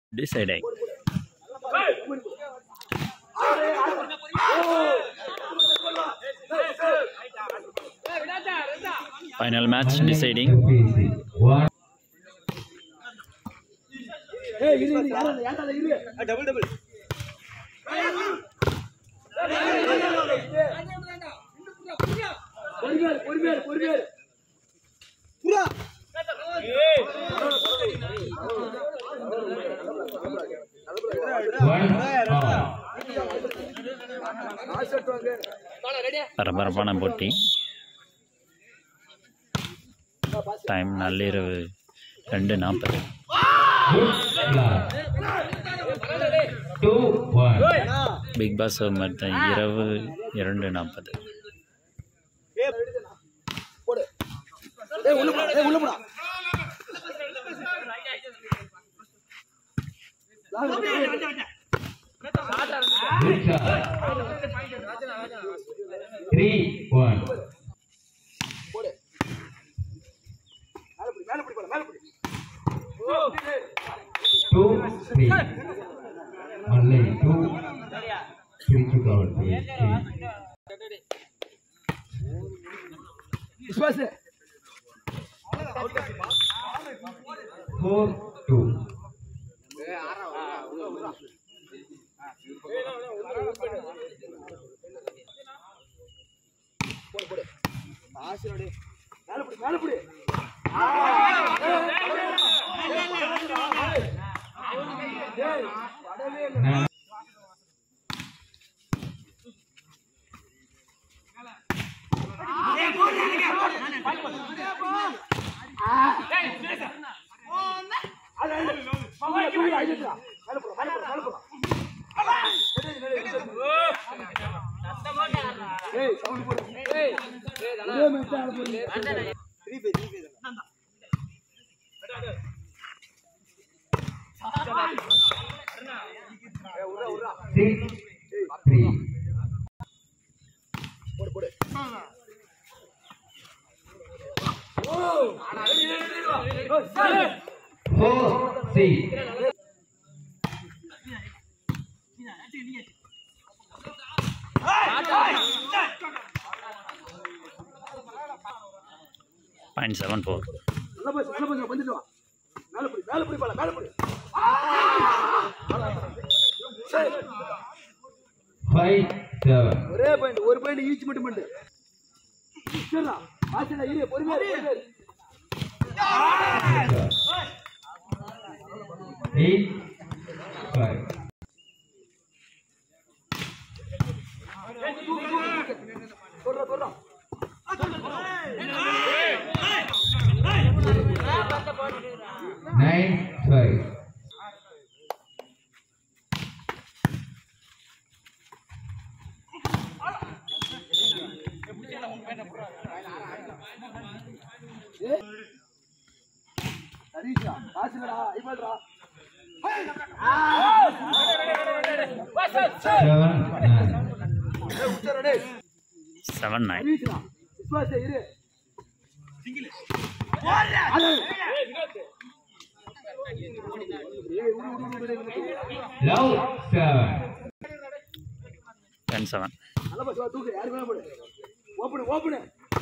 deciding. Final match deciding. One. One. All. பரபரப்பான போட்டி time நள்ளிரவு ரெண்டு நாற்பது Good luck. Two. One. Bigg Boss மற்ற இரவு இரண்டு நாற்பது Good shot. Three. One. Two. Three. Only two. Three to cover. Three. Three. Four. Two. Nine. Six. Three. Four. Six. Point seven four Five. Seven. ஒரே point ஒரு point each மட்டும் பண்ணு சரிடா ஆச்சடா இரு பொறுமையா இரு, பொறுமையா இரு. Eight. Five. சொல்றா சொல்றா Nine. Five. ஹரீஷா காசுலடா ஐபால்டா Seven. Nine. உச்சரா டேய் செவன் நைன் ஹரீஷ்டா விஸ்வாசே இரு Love. Seven. டென் செவன் நல்ல பஸ் தூக்கு யாரு வேணா போடு open open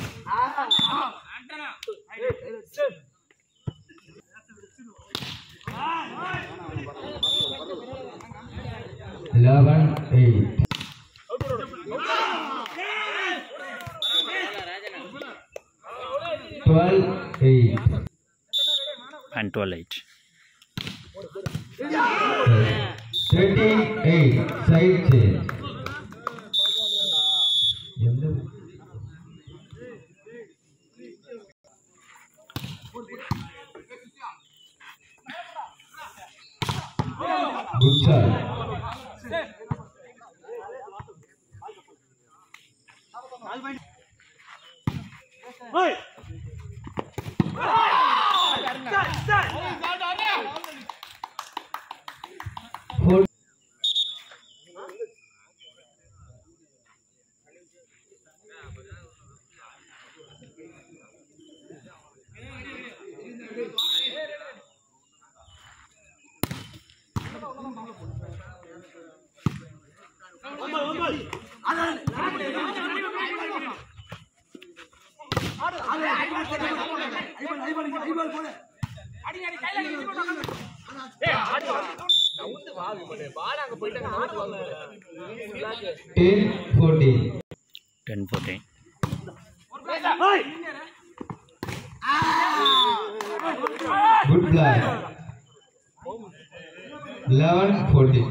Eleven. Eight. Twelve. Eight. And twelve eight Thirteen. Eight. Side change. எந்த Good shot. Four. ten fourteen ten fourteen good play eleven fourteen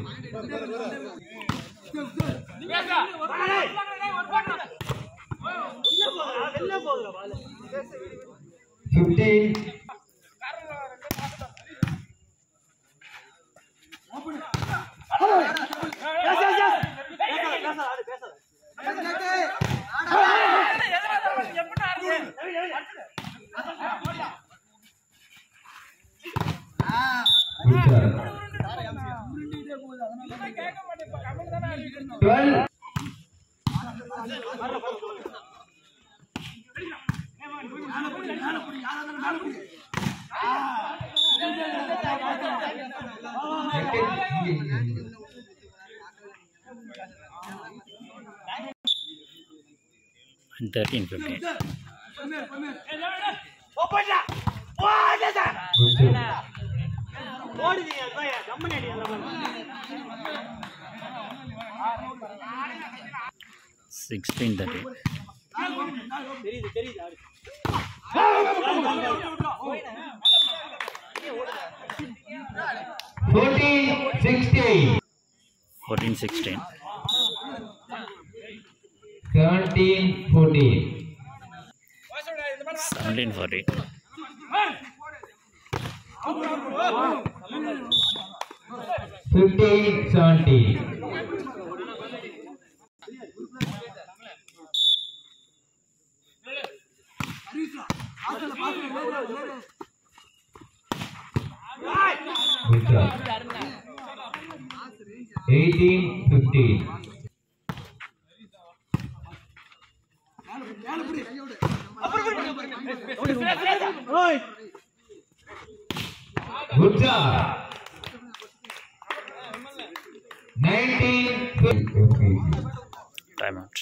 fifteen good job twelve and thirteen fifteen good job sixteen thirteen fourteen sixteen fourteen sixteen seventeen fourteen seventeen fourteen fifteen seventeen Good job. Eighteen fifteen. Good job. Nineteen fifty. Time out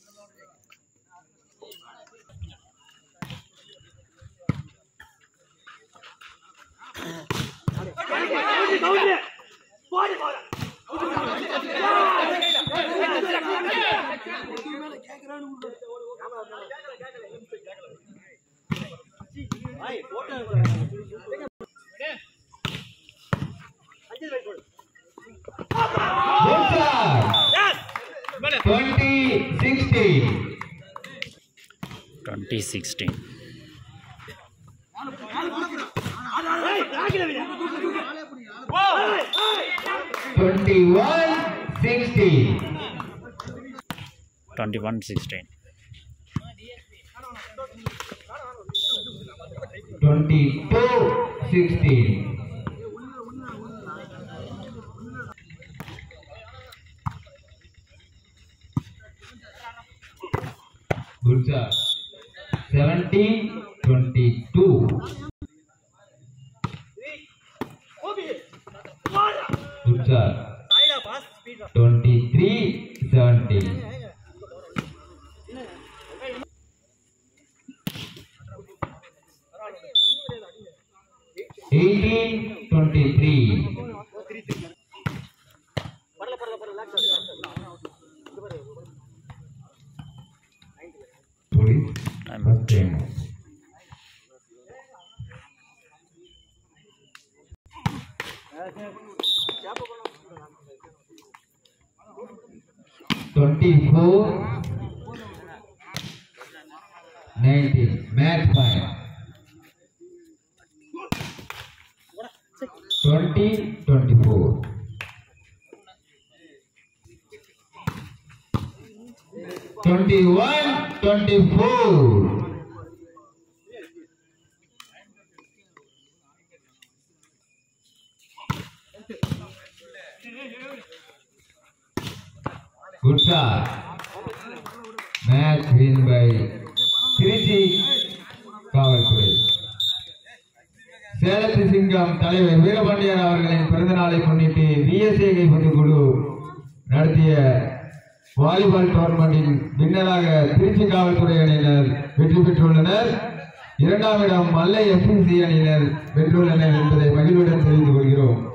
Good job. Twenty sixteen. Twenty sixteen Twenty one sixteen. Twenty one sixteen Twenty two sixteen. Good job. Seventeen twenty two. Good job. Twenty three seventeen. Eighteen twenty three. Police. Time First அவுட் game. Twenty-four, nineteen, match point. Twenty, twenty-four. Twenty-one, twenty-four. Good shot. Match win by Trichy Kavalpuri. சேலத்து சிங்கம் தலைவர் வீரபாண்டியன் அவர்களின் பிறந்த நாளை முன்னிட்டு VSA கைப்பந்து குழு நடத்திய வாலிபால் டோர்னமெண்டின் வின்னராக திருச்சி காவல்துறை அணியினர் வெற்றி பெற்றுள்ளனர் இரண்டாம் இடம் மல்லை எஃப்சி அணியினர் வென்றுள்ளனர் என்பதை மகிழ்வுடன் தெரிந்து கொள்கிறோம்